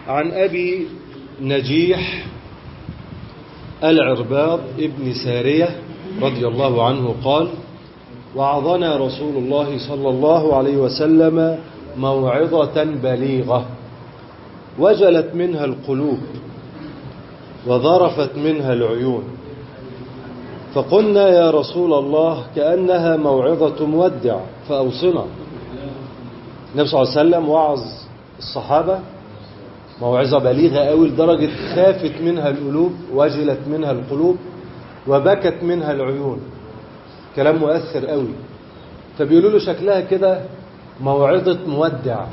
عن أبي نجيح العرباض ابن سارية رضي الله عنه قال وعظنا رسول الله صلى الله عليه وسلم موعظة بليغة وجلت منها القلوب وظرفت منها العيون فقلنا يا رسول الله كأنها موعظة مودع فأوصنا النبي صلى الله عليه وسلم وعظ الصحابة موعظة بليغة قوي لدرجة خافت منها القلوب وجلت منها القلوب وبكت منها العيون كلام مؤثر قوي فبيقولوا له شكلها كده موعظة مودع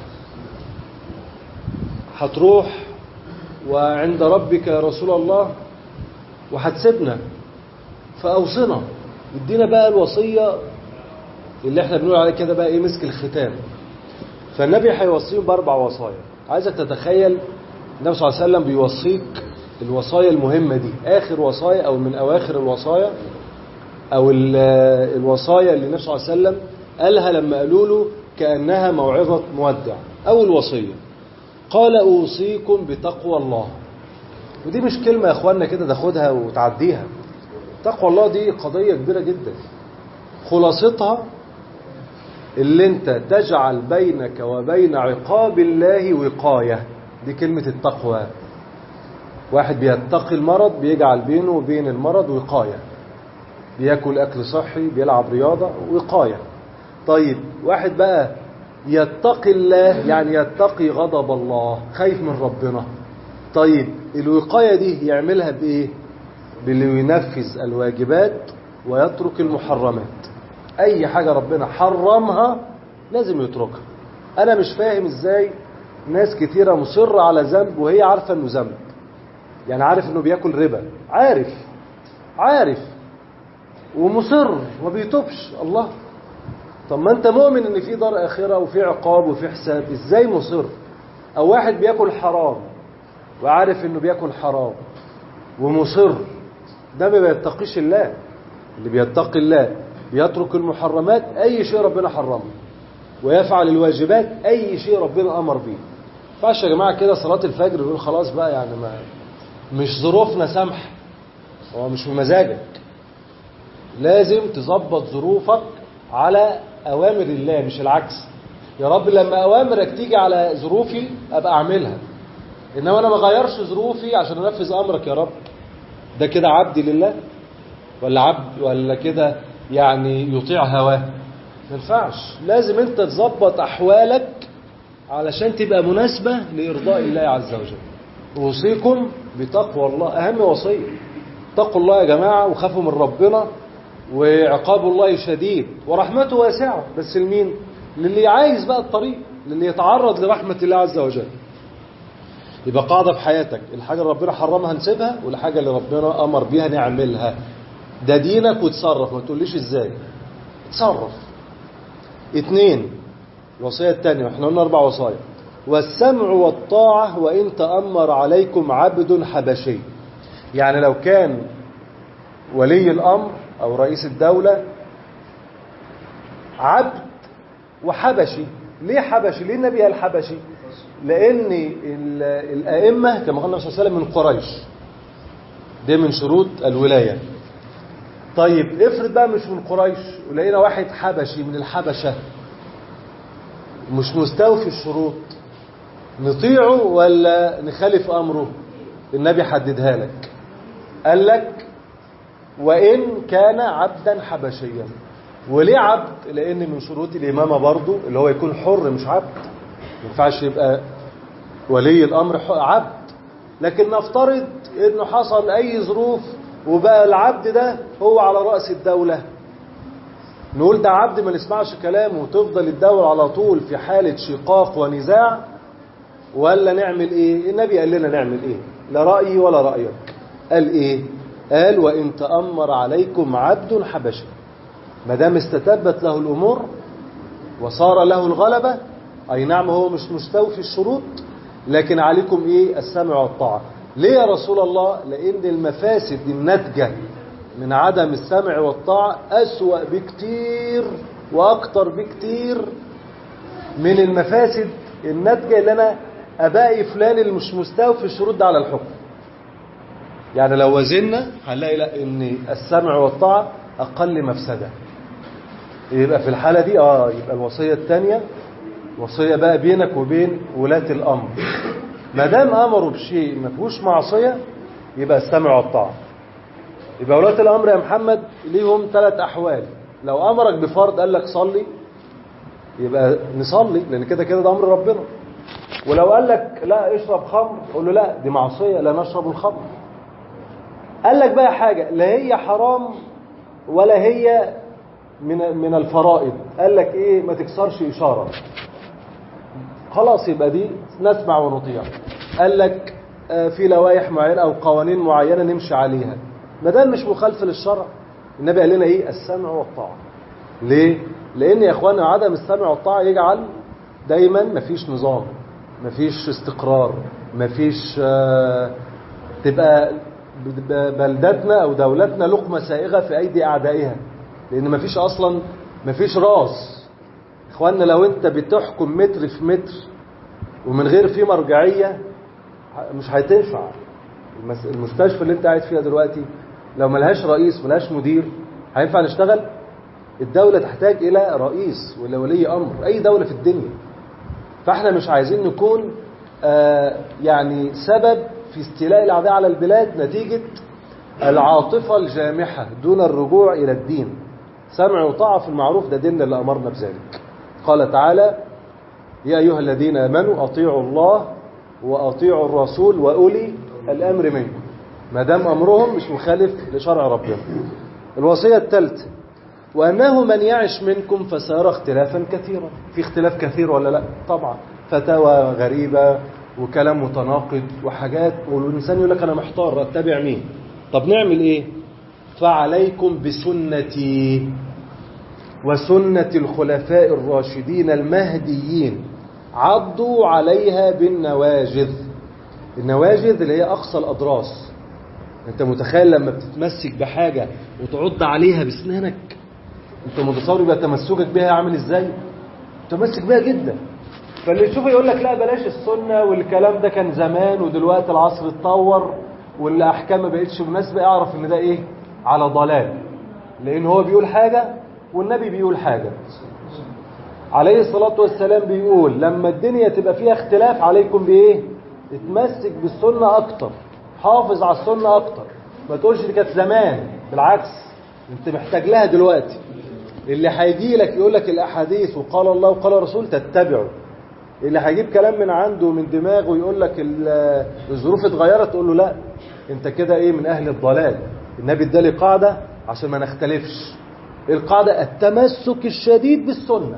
هتروح وعند ربك يا رسول الله وهتسيبنا فأوصنا ادينا بقى الوصية اللي احنا بنقول عليه كده بقى ايه مسك الختام فالنبي هيوصيهم باربع وصايا عايزك تتخيل النبي صلى الله عليه وسلم بيوصيك الوصايا المهمة دي آخر وصايا أو من أواخر الوصايا أو الوصايا اللي النبي صلى الله عليه وسلم قالها لما قالوا له كأنها موعظة مودع أول وصية قال أوصيكم بتقوى الله ودي مش كلمة يا أخوانا كده تاخدها وتعديها تقوى الله دي قضية كبيرة جدا خلاصتها اللي انت تجعل بينك وبين عقاب الله وقاية دي كلمة التقوى واحد بيتقي المرض بيجعل بينه وبين المرض وقاية بياكل أكل صحي بيلعب رياضة وقاية طيب واحد بقى يتقي الله يعني يتقي غضب الله خايف من ربنا طيب الوقاية دي يعملها بإيه باللي ينفذ الواجبات ويترك المحرمات أي حاجة ربنا حرمها لازم يتركها أنا مش فاهم إزاي ناس كتيرة مصرة على ذنب وهي عارفة إنه ذنب يعني عارف إنه بياكل ربا عارف عارف ومصر وما بيتوبش الله طب ما انت مؤمن ان في دار اخره وفي عقاب وفي حساب ازاي مصر او واحد بياكل حرام وعارف انه بياكل حرام ومصر ده ما بيتقيش الله اللي بيتقي الله بيترك المحرمات اي شيء ربنا حرمه ويفعل الواجبات اي شيء ربنا امر به فعش يا جماعه كده صلاه الفجر يقول خلاص بقى يعني ما مش ظروفنا سمح هو مش بمزاجك لازم تظبط ظروفك على أوامر الله مش العكس يا رب لما أوامرك تيجي على ظروفي أبقى أعملها إنما أنا ما غيرش ظروفي عشان أنفذ أمرك يا رب ده كده عبدي لله ولا عبد ولا كده يعني يطيع هواه ما ينفعش لازم أنت تظبط أحوالك علشان تبقى مناسبة لإرضاء الله عز وجل أوصيكم بتقوى الله أهم وصية اتقوا الله يا جماعة وخافوا من ربنا وعقاب الله شديد ورحمته واسعة بس لمين للي عايز بقى الطريق للي يتعرض لرحمة الله عز وجل يبقى قاعدة في حياتك الحاجة اللي ربنا حرمها نسيبها والحاجة اللي ربنا أمر بيها نعملها ده دينك وتصرف ما تقوليش ازاي تصرف اتنين الوصية الثانية احنا قلنا أربع وصايا والسمع والطاعة وإن تأمر عليكم عبد حبشي يعني لو كان ولي الأمر أو رئيس الدولة عبد وحبشي ليه حبشي ليه النبي قال حبشي لأن الأئمة كما قال النبي صلى الله عليه وسلم من قريش دي من شروط الولاية طيب افرض بقى مش من قريش ولقينا واحد حبشي من الحبشة مش مستوفي الشروط نطيعه ولا نخالف أمره النبي حددها لك قال لك وإن كان عبدا حبشيا وليه عبد لأن من شروط الإمامة برضو اللي هو يكون حر مش عبد ما ينفعش يبقى ولي الأمر عبد لكن نفترض إنه حصل أي ظروف وبقى العبد ده هو على رأس الدولة نقول ده عبد ما نسمعش كلامه وتفضل الدولة على طول في حالة شقاق ونزاع ولا نعمل ايه النبي قال لنا نعمل ايه لا رأيي ولا رأيك قال ايه قال وإن تأمر عليكم عبد حبشي ما دام استتبت له الأمور وصار له الغلبة أي نعم هو مش مستوفي الشروط لكن عليكم إيه السمع والطاعة ليه يا رسول الله لأن المفاسد الناتجة من عدم السمع والطاعة أسوأ بكتير وأكتر بكتير من المفاسد الناتجة اللي أنا ابائي فلان اللي مش مستوفي في الشروط ده على الحكم يعني لو وزننا هنلاقي لا ان السمع والطاعه اقل مفسده يبقى في الحاله دي اه يبقى الوصيه الثانيه وصيه بقى بينك وبين ولاه الامر ما دام امروا بشيء ما فيهوش معصيه يبقى السمع والطاعه يبقى ولاه الامر يا محمد ليهم ثلاث احوال لو امرك بفرض قال لك صلي يبقى نصلي لان كده كده ده امر ربنا ولو قال لك لا اشرب خمر قول له لا دي معصيه لا نشرب الخمر قال لك بقى حاجه لا هي حرام ولا هي من من الفرائض قال لك ايه ما تكسرش اشاره خلاص يبقى دي نسمع ونطيع قال لك آه، في لوائح معينه او قوانين معينه نمشي عليها ما دام مش مخالفه للشرع النبي قال لنا ايه السمع والطاعه ليه لان يا اخوانا عدم السمع والطاعه يجعل دايما مفيش نظام مفيش استقرار مفيش آه، تبقى ب- بلدتنا او دولتنا لقمه سائغه في ايدي اعدائها لان مفيش اصلا مفيش راس اخوانا لو انت بتحكم متر في متر ومن غير في مرجعيه مش هتنفع المس- المستشفى اللي انت قاعد فيها دلوقتي لو ملهاش رئيس ملهاش مدير هينفع نشتغل الدولة تحتاج إلى رئيس ولا ولي أمر أي دولة في الدنيا فاحنا مش عايزين نكون آه يعني سبب في استيلاء الأعداء على البلاد نتيجة العاطفة الجامحة دون الرجوع إلى الدين سمع وطاعة في المعروف ده ديننا اللي أمرنا بذلك قال تعالى يا أيها الذين آمنوا أطيعوا الله وأطيعوا الرسول وأولي الأمر منكم ما دام أمرهم مش مخالف لشرع ربنا الوصية الثالثة وأنه من يعش منكم فسيرى اختلافا كثيرا في اختلاف كثير ولا لا طبعا فتاوى غريبة وكلام متناقض وحاجات والإنسان يقول لك أنا محتار أتبع مين طب نعمل إيه فعليكم بسنتي وسنة الخلفاء الراشدين المهديين عضوا عليها بالنواجذ النواجذ اللي هي أقصى الأضراس انت متخيل لما بتتمسك بحاجة وتعض عليها بسنانك انت متصور يبقى تمسكك بها عامل ازاي متمسك بها جدا فاللي يشوفه يقول لك لا بلاش السنة والكلام ده كان زمان ودلوقتي العصر اتطور والاحكام ما بقتش مناسبة اعرف ان ده ايه على ضلال لان هو بيقول حاجة والنبي بيقول حاجة عليه الصلاة والسلام بيقول لما الدنيا تبقى فيها اختلاف عليكم بايه اتمسك بالسنة اكتر حافظ على السنة اكتر ما تقولش دي كانت زمان بالعكس انت محتاج لها دلوقتي اللي هيجي لك يقول لك الاحاديث وقال الله وقال الرسول تتبعه اللي هيجيب كلام من عنده ومن دماغه ويقول لك ال- الظروف اتغيرت تقول له لا انت كده ايه من اهل الضلال النبي ادالي قاعده عشان ما نختلفش القاعده التمسك الشديد بالسنه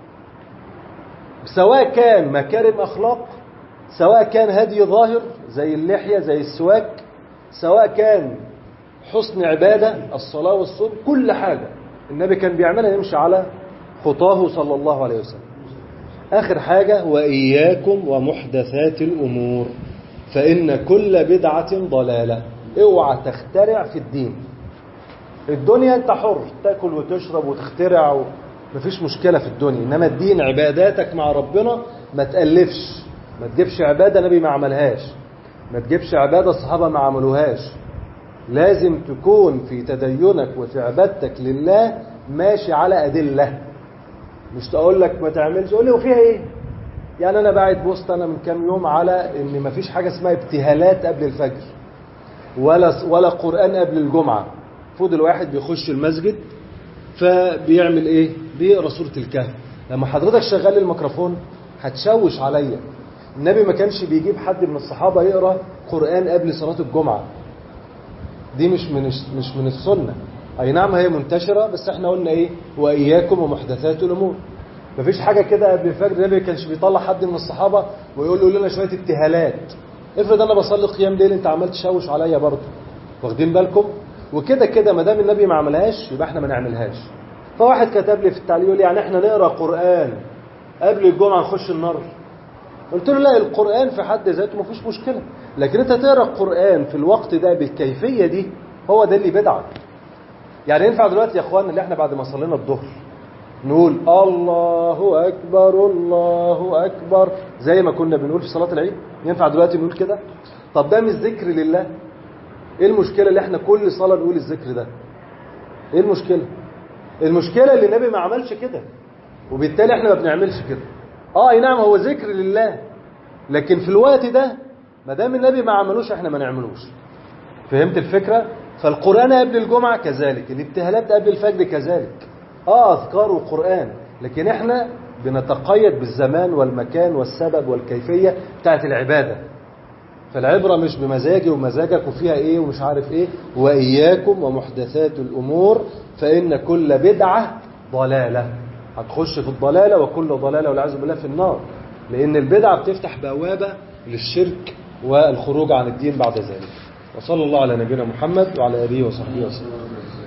سواء كان مكارم اخلاق سواء كان هدي ظاهر زي اللحيه زي السواك سواء كان حسن عباده الصلاه والصوم كل حاجه النبي كان بيعملها يمشي على خطاه صلى الله عليه وسلم آخر حاجة وإياكم ومحدثات الأمور فإن كل بدعة ضلالة اوعى تخترع في الدين الدنيا انت حر تاكل وتشرب وتخترع و... مفيش مشكلة في الدنيا إنما الدين عباداتك مع ربنا ما تألفش ما تجيبش عبادة نبي ما عملهاش ما تجيبش عبادة الصحابة ما عملوهاش لازم تكون في تدينك وفي عبادتك لله ماشي على أدلة مش تقول لك ما تعملش قول لي وفيها ايه يعني انا باعت بوست انا من كام يوم على ان ما فيش حاجه اسمها ابتهالات قبل الفجر ولا ولا قران قبل الجمعه المفروض الواحد بيخش المسجد فبيعمل ايه بيقرا سوره الكهف لما حضرتك شغال الميكروفون هتشوش عليا النبي ما كانش بيجيب حد من الصحابه يقرا قران قبل صلاه الجمعه دي مش من مش من السنه اي نعم هي منتشره بس احنا قلنا ايه واياكم ومحدثات الامور مفيش حاجه كده قبل الفجر النبي ما كانش بيطلع حد من الصحابه ويقول له لنا شويه ابتهالات افرض انا بصلي قيام ليل انت عمال تشوش عليا برضه واخدين بالكم وكده كده ما دام النبي ما عملهاش يبقى احنا ما نعملهاش فواحد كتب لي في التعليق يقول لي يعني احنا نقرا قران قبل الجمعه نخش النار قلت له لا القران في حد ذاته ما فيش مشكله لكن انت تقرا القران في الوقت ده بالكيفيه دي هو ده اللي بدعه يعني ينفع دلوقتي يا اخوان اللي احنا بعد ما صلينا الظهر نقول الله أكبر الله أكبر زي ما كنا بنقول في صلاة العيد ينفع دلوقتي نقول كده طب ده مش ذكر لله ايه المشكلة اللي احنا كل صلاة نقول الذكر ده ايه المشكلة المشكلة اللي النبي ما عملش كده وبالتالي احنا ما بنعملش كده اه اي نعم هو ذكر لله لكن في الوقت ده ما دام النبي ما عملوش احنا ما نعملوش فهمت الفكرة فالقرآن قبل الجمعة كذلك الابتهالات قبل الفجر كذلك اه اذكار وقرآن لكن احنا بنتقيد بالزمان والمكان والسبب والكيفية بتاعت العبادة فالعبرة مش بمزاجي ومزاجك وفيها ايه ومش عارف ايه وإياكم ومحدثات الأمور فإن كل بدعة ضلالة هتخش في الضلالة وكل ضلالة والعياذ بالله في النار لأن البدعة بتفتح بوابة للشرك والخروج عن الدين بعد ذلك وصلى الله على نبينا محمد وعلى آله وصحبه وسلم